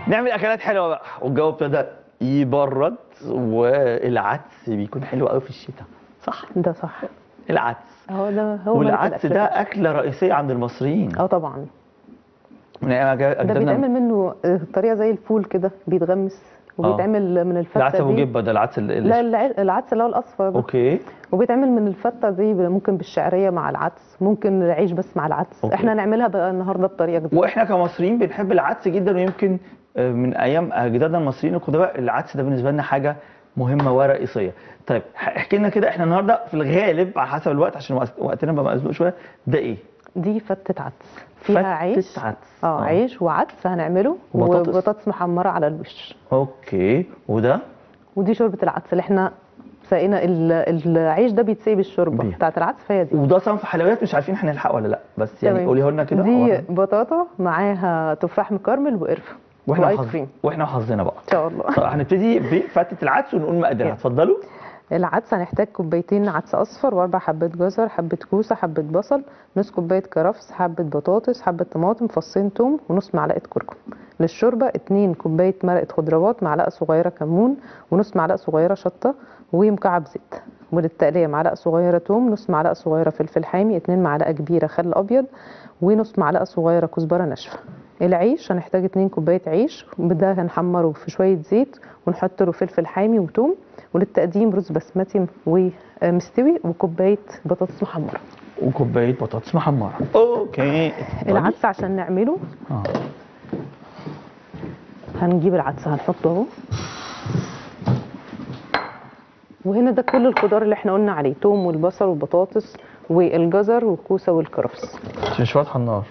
نعمل اكلات حلوه بقى والجو ابتدى يبرد والعدس بيكون حلو قوي في الشتاء صح ده صح العدس هو ده هو والعدس ملك ده الأكل. اكله رئيسيه عند المصريين اه طبعا من ايام أجا- ده اجدادنا بيتعمل منه آه، طريقه زي الفول كده بيتغمس وبيتعمل من الفته العدس ابو دي جبه ده العدس ال- ال- لا الع- العدس اللي هو الاصفر ده اوكي وبيتعمل من الفته دي ممكن بالشعريه مع العدس ممكن العيش بس مع العدس أوكي. احنا هنعملها بقى النهارده بطريقه جديده واحنا كمصريين بنحب العدس جدا ويمكن آه، من ايام اجدادنا المصريين القدماء العدس ده بالنسبه لنا حاجه مهمه ورئيسيه طيب ح- احكي لنا كده احنا النهارده في الغالب على حسب الوقت عشان وقت- وقتنا بقى مزنوق شويه ده ايه دي فتة عدس فيها فتة عيش عدس. اه آه. عيش وعدس هنعمله وبطاطس. وبطاطس محمره على الوش اوكي وده ودي شوربه العدس اللي احنا سقينا ال- العيش ده بيتسقي بالشوربه بيها. بتاعت العدس فهي دي وده صنف حلويات مش عارفين هنلحق ولا لا بس يعني تمام. قوليه لنا كده دي أو- بطاطا معاها تفاح مكرمل وقرفه واحنا وايس وحظ... كريم واحنا وحظنا بقى ان شاء الله طب هنبتدي بفتة العدس ونقول مقاديرها يلا. اتفضلوا العدس هنحتاج كوبايتين عدس اصفر واربع حبات جزر حبه كوسه حبه بصل نص كوبايه كرفس حبه بطاطس حبه طماطم فصين توم ونص معلقه كركم للشوربه اتنين كوبايه مرقه خضروات معلقه صغيره كمون ونص معلقه صغيره شطه ومكعب زيت وللتقليه معلقه صغيره توم نص معلقه صغيره فلفل حامي اتنين معلقه كبيره خل ابيض ونص معلقه صغيره كزبره ناشفه العيش هنحتاج اتنين كوبايه عيش ده هنحمره في شويه زيت ونحط له فلفل حامي وتوم وللتقديم رز بسمتي ومستوي وكوبايه بطاطس محمره وكوبايه بطاطس محمره اوكي اتفضلي. العدس عشان نعمله اه هنجيب العدس هنحطه اهو وهنا ده كل الخضار اللي احنا قلنا عليه توم والبصل والبطاطس والجزر والكوسه والكرفس عشان مش واضحه النار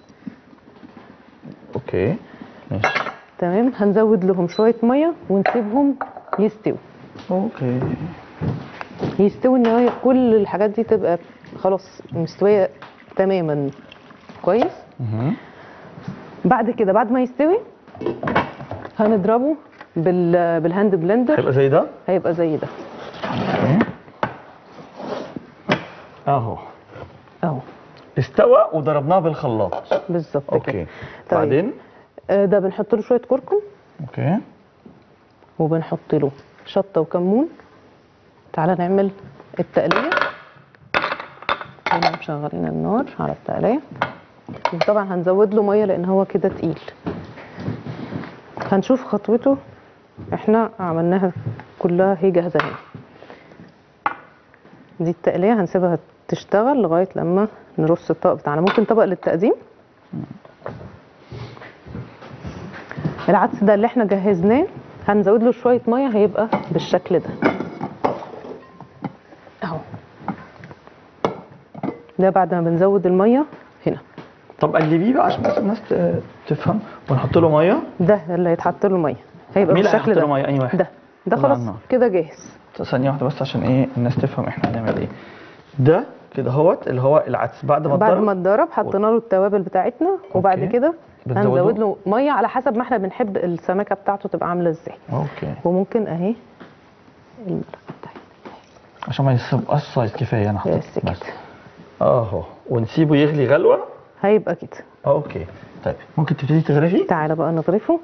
اوكي ماشي تمام هنزود لهم شويه ميه ونسيبهم يستووا اوكي يستوي ان هي كل الحاجات دي تبقى خلاص مستويه تماما كويس مهم. بعد كده بعد ما يستوي هنضربه بال بالهاند بلندر هيبقى زي ده هيبقى زي ده أوكي. اهو اهو استوى وضربناه بالخلاط بالظبط اوكي كده بعدين آه، ده بنحط له شويه كركم اوكي وبنحط له شطه وكمون تعالى نعمل التقليه هنا مشغلين النار على التقليه وطبعا هنزود له ميه لان هو كده تقيل هنشوف خطوته احنا عملناها كلها هي جاهزه هنا دي التقليه هنسيبها تشتغل لغايه لما نرص الطبق بتاعنا ممكن طبق للتقديم العدس ده اللي احنا جهزناه هنزود له شويه ميه هيبقى بالشكل ده اهو ده بعد ما بنزود الميه هنا طب قلبيه بقى عشان بس الناس ت- تفهم ونحط له ميه ده اللي هيتحط له ميه هيبقى مين اللي بالشكل هيحط له ده ميه انهي واحد ده ده طلع خلاص النار. كده جاهز ثانيه واحده بس عشان ايه الناس تفهم احنا هنعمل ايه ده كده هوت اللي هو العدس بعد ما بعد اتضرب ما اتضرب حطينا له التوابل بتاعتنا وبعد أوكي. كده بنزود هنزود له؟ له ميه على حسب ما احنا بنحب السمكه بتاعته تبقى عامله ازاي اوكي وممكن اهي المرقه بتاعتنا عشان ما يبقاش سايز كفايه انا حطيت بس كده اهو ونسيبه يغلي غلوه هيبقى كده اوكي طيب ممكن تبتدي تغرفي تعالى بقى نغرفه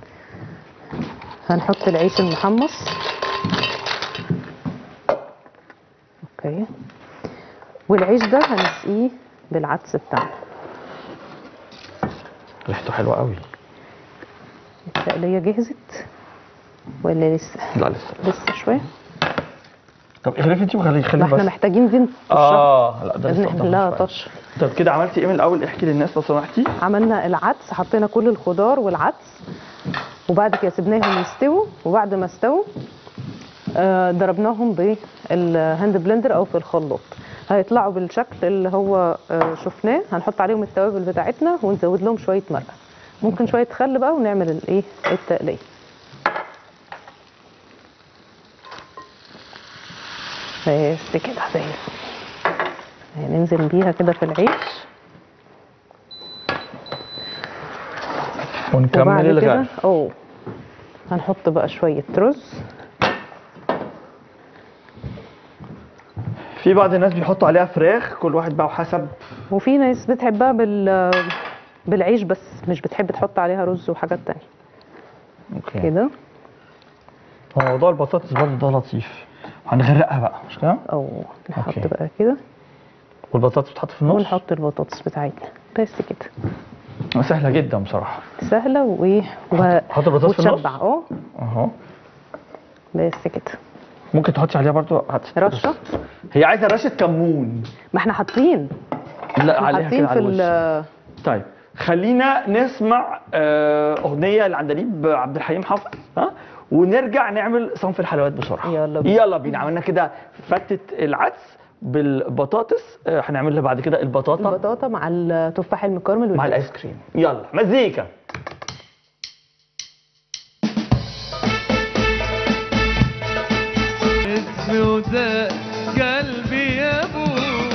هنحط العيش المحمص اوكي والعيش ده هنسقيه بالعدس بتاعنا ريحته حلوه قوي التقليه جهزت ولا لسه لا لسه لسه شويه طب اغرفي انت وخلي خلي ما احنا بس محتاجين دي نطشها اه لا ده لازم لسه نعمل قدامنا لها شوية. طش طب كده عملتي ايه من الاول احكي للناس لو سمحتي عملنا العدس حطينا كل الخضار والعدس وبعد كده سيبناهم يستووا وبعد ما استووا آه، ضربناهم بالهاند بلندر او في الخلاط هيطلعوا بالشكل اللي هو آه، شفناه هنحط عليهم التوابل بتاعتنا ونزود لهم شويه مرقه ممكن شويه خل بقى ونعمل الايه التقليه بس كده زي الفل هننزل بيها كده في العيش ونكمل وبعد كده الغرف اه هنحط بقى شويه رز في بعض الناس بيحطوا عليها فراخ كل واحد بقى وحسب وفي ناس بتحبها بال بالعيش بس مش بتحب تحط عليها رز وحاجات تانية اوكي كده هو موضوع البطاطس برضه ده لطيف هنغرقها بقى مش كده او نحط أوكي. بقى كده والبطاطس بتتحط في النص ونحط البطاطس بتاعتنا بس كده سهله جدا بصراحه سهله وايه و... حط البطاطس في النص وتشبع اه اهو بس كده ممكن تحطي عليها برضه هت- رشه هي عايزه رشه كمون ما احنا حاطين لا احنا عليها حاطين كده في على الوش ال طيب خلينا نسمع آه، اغنيه لعندليب عبد الحليم حافظ ها ونرجع نعمل صنف الحلويات بسرعه يلا بينا. يلا بينا عملنا كده فتة العدس بالبطاطس آه، هنعمل لها بعد كده البطاطا البطاطا مع التفاح المكرمل مع والقلقاس. الايس كريم يلا مزيكا اسمي وده قلبي يا ابو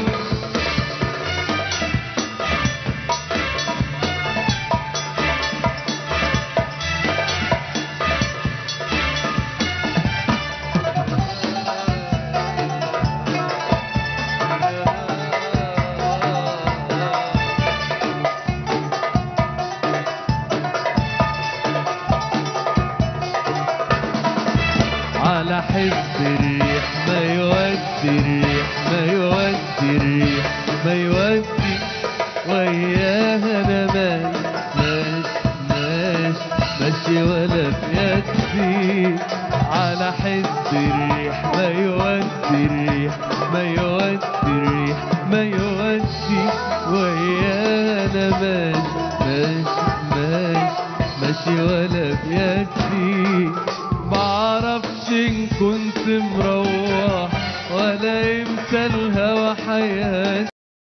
على حب الريح ما يودي الريح ما يودي الريح ما يودي وياها انا ماشي ماشي ماشي ولا بيدي على حب الريح ما يودي الريح ما يودي الريح ما يودي وياها انا ماشي ماشي ماشي ماشي ولا بيدي معرفش ان كنت مروح ولا امتى الهوى حياتي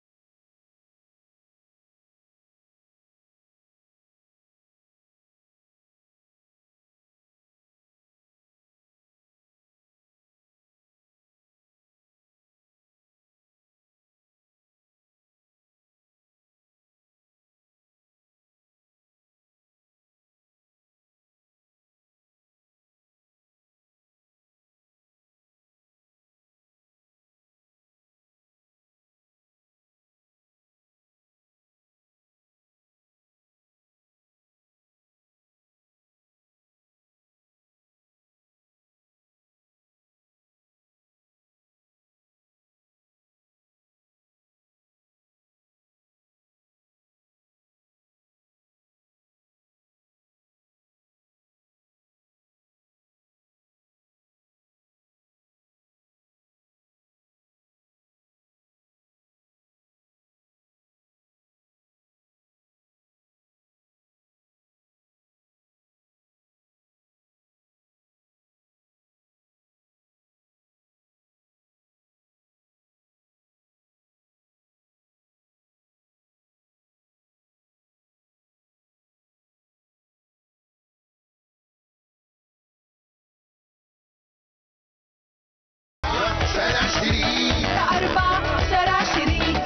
أربعة شارع شريك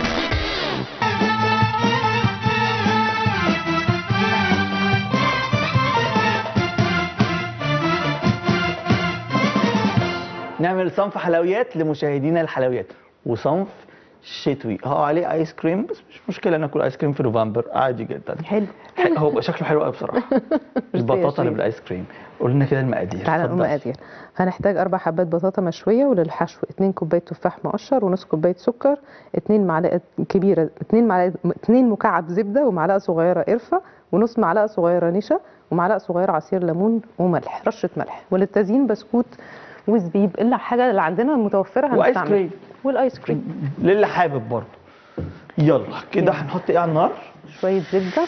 نعمل صنف حلويات لمشاهدينا الحلويات وصنف شتوي اه عليه ايس كريم بس مش مشكله ناكل ايس كريم في نوفمبر عادي جدا حلو ح- هو بقى شكله حلو قوي بصراحه البطاطا اللي شريف. بالايس كريم قول لنا كده المقادير تعالى نقوم اتفضلي. مقادير هنحتاج اربع حبات بطاطا مشويه وللحشو اتنين كوبايه تفاح مقشر ونص كوبايه سكر اتنين معلقه كبيره اتنين معلقه اتنين مكعب زبده ومعلقه صغيره قرفه ونص معلقه صغيره نشا ومعلقه صغيره عصير ليمون وملح رشه ملح وللتزيين بسكوت وزبيب الا حاجه اللي عندنا متوفره وآيس هنستعملها كريم. والايس كريم للي حابب برضه يلا كده هنحط ايه على النار شويه زبده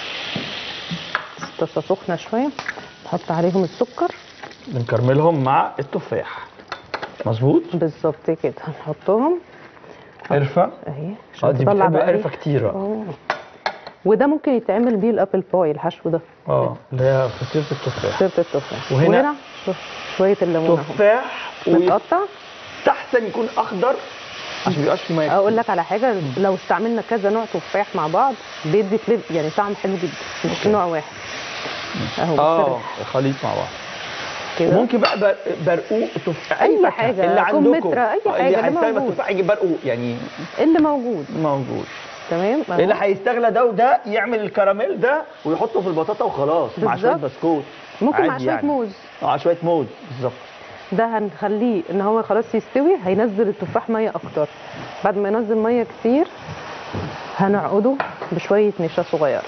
طاسه سخنه شويه نحط عليهم السكر بنكرملهم مع التفاح مظبوط بالظبط كده هنحطهم قرفه اهي اه عشان دي تطلع بتحب بقى إيه؟ قرفه كتير آه. اه وده ممكن يتعمل بيه الابل باي الحشو ده اه اللي هي فطيره التفاح سيره التفاح وهنا- وهنا شوف شويه الليمون اهو تفاح متقطع ويستحسن يكون اخضر عشان ما يبقاش فيه ميه اقول لك على حاجه لو استعملنا كذا نوع تفاح مع بعض بيدي فليف يعني طعم حلو جدا مش أوكي. نوع واحد اهو اه بالسرعة خليط مع بعض كده ممكن بقى بر- برقوق تفاح أي فاكهة حاجة، اللي عندكم كمثرى، أي اللي حاجة، اللي هيستخدم موجود. التفاح يجيب برقوق يعني اللي موجود موجود تمام أهو. اللي هيستغلى ده وده يعمل الكراميل ده ويحطه في البطاطا وخلاص مع شويه بالظبط. بسكوت ممكن مع عادي شويه يعني. موز اه شويه موز بالظبط ده هنخليه ان هو خلاص يستوي هينزل التفاح ميه اكتر بعد ما ينزل ميه كتير هنعقده بشويه نشا صغيره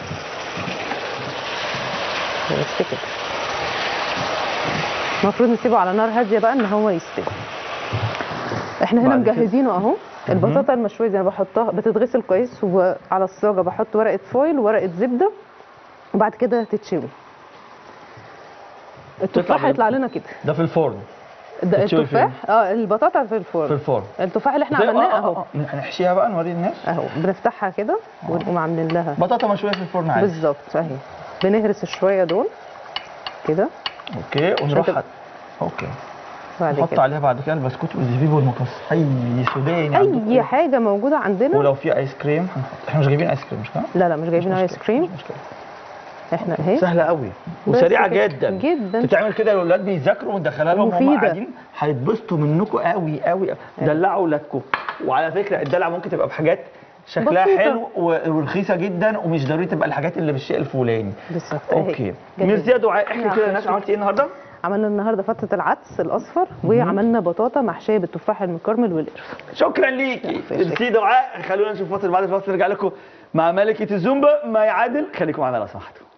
بس كده المفروض نسيبه على نار هاديه بقى ان هو يستوي احنا هنا بعد كده؟ مجهزينه اهو البطاطا المشويه دي انا بحطها بتتغسل كويس وعلى الصاجه بحط ورقه فويل وورقه زبده وبعد كده تتشوي التفاح بال- هيطلع لنا كده ده في الفرن ده تتشوي التفاح اه البطاطا في الفرن في الفرن التفاح اللي احنا زي- عملناه آه، آه، اهو آه. هنحشيها بقى نوري الناس اهو بنفتحها كده ونقوم عاملين لها بطاطا مشويه في الفرن عادي بالظبط اهي بنهرس شويه دول كده اوكي ونروح تبقى- حط- اوكي بعد نحط كده عليها بعد كده البسكوت والزبيب والمكسر اي سوداني عندكم. اي حاجه موجوده عندنا ولو في ايس كريم هنحط احنا مش جايبين ايس كريم مش كده؟ لا لا مش جايبين مش ايس مشكلة، كريم مش مشكلة. احنا اهي سهله قوي بس وسريعه كده. جدا جدا. تتعمل كده الاولاد بيذاكروا وندخلها لهم وهم ومفيدة. قاعدين هيتبسطوا منكم قوي قوي دلعوا اولادكم وعلى فكره الدلع ممكن تبقى بحاجات شكلها بسيطة. حلو و- ورخيصه جدا ومش ضروري تبقى الحاجات اللي بالشيء الفلاني بالظبط اهي. اوكي جاهز. ميرسي يا دعاء احكي نعم، كده الناس ميرسي. عملتي ايه النهارده؟ عملنا النهارده فتة العدس الاصفر وعملنا بطاطا محشيه بالتفاح المكرمل والقرفه شكرا ليكي لا، ميرسي دعاء خلونا نشوف فاصل بعد الفاصل نرجع لكم مع ملكه الزومبا ما يعادل خليكم معانا لو سمحتوا